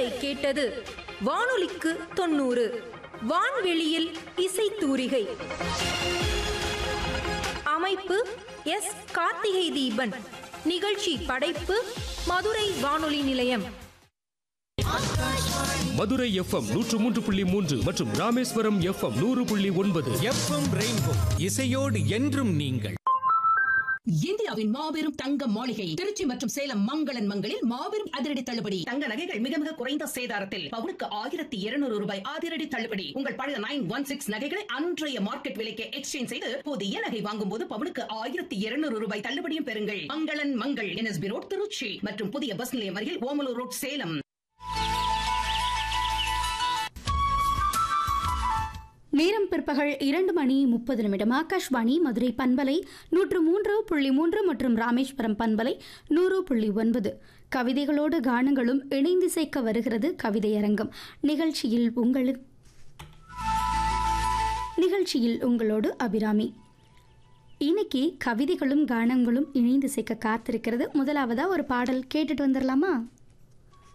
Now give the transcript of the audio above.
இதுவரை கேட்டது வானொலிக்கு தொண்ணூறு வான்வெளியில் இசை தூரிகை அமைப்பு எஸ் கார்த்திகை தீபன் நிகழ்ச்சி படைப்பு மதுரை வானொலி நிலையம் மதுரை எஃப்எம் நூற்று மூன்று புள்ளி மூன்று மற்றும் ராமேஸ்வரம் எஃப்எம் நூறு புள்ளி ஒன்பது எஃப்எம் ரெயின்போ இசையோடு என்றும் நீங்கள் இந்தியாவின் மாபெரும் தங்க மாளிகை திருச்சி மற்றும் சேலம் மங்களன் மங்களில் மாபெரும் அதிரடி தள்ளுபடி தங்க நகைகள் மிக மிக குறைந்த சேதாரத்தில் பவுனுக்கு ஆயிரத்தி இருநூறு ரூபாய் அதிரடி தள்ளுபடி உங்கள் பழைய நைன் ஒன் சிக்ஸ் நகைகளை அன்றைய மார்க்கெட் விலைக்கு எக்ஸ்சேஞ்ச் செய்து புதிய நகை வாங்கும் போது பவுனுக்கு ஆயிரத்தி இருநூறு ரூபாய் தள்ளுபடியும் பெறுங்கள் மங்களன் மங்கள் என்எஸ்பி ரோட் திருச்சி மற்றும் புதிய பஸ் நிலையம் அருகில் ஓமலூர் ரோட் சேலம் நேரம் பிற்பகல் இரண்டு மணி முப்பது நிமிடம் ஆகாஷ்வாணி மதுரை பண்பலை நூற்று மூன்று புள்ளி மூன்று மற்றும் ராமேஸ்வரம் பண்பலை நூறு புள்ளி ஒன்பது கவிதைகளோடு கானங்களும் இணைந்து சேர்க்க வருகிறது கவிதையரங்கம் நிகழ்ச்சியில் உங்களுக்கு நிகழ்ச்சியில் உங்களோடு அபிராமி இன்னைக்கு கவிதைகளும் கானங்களும் இணைந்து சேர்க்க காத்திருக்கிறது முதலாவதா ஒரு பாடல் கேட்டுட்டு வந்துடலாமா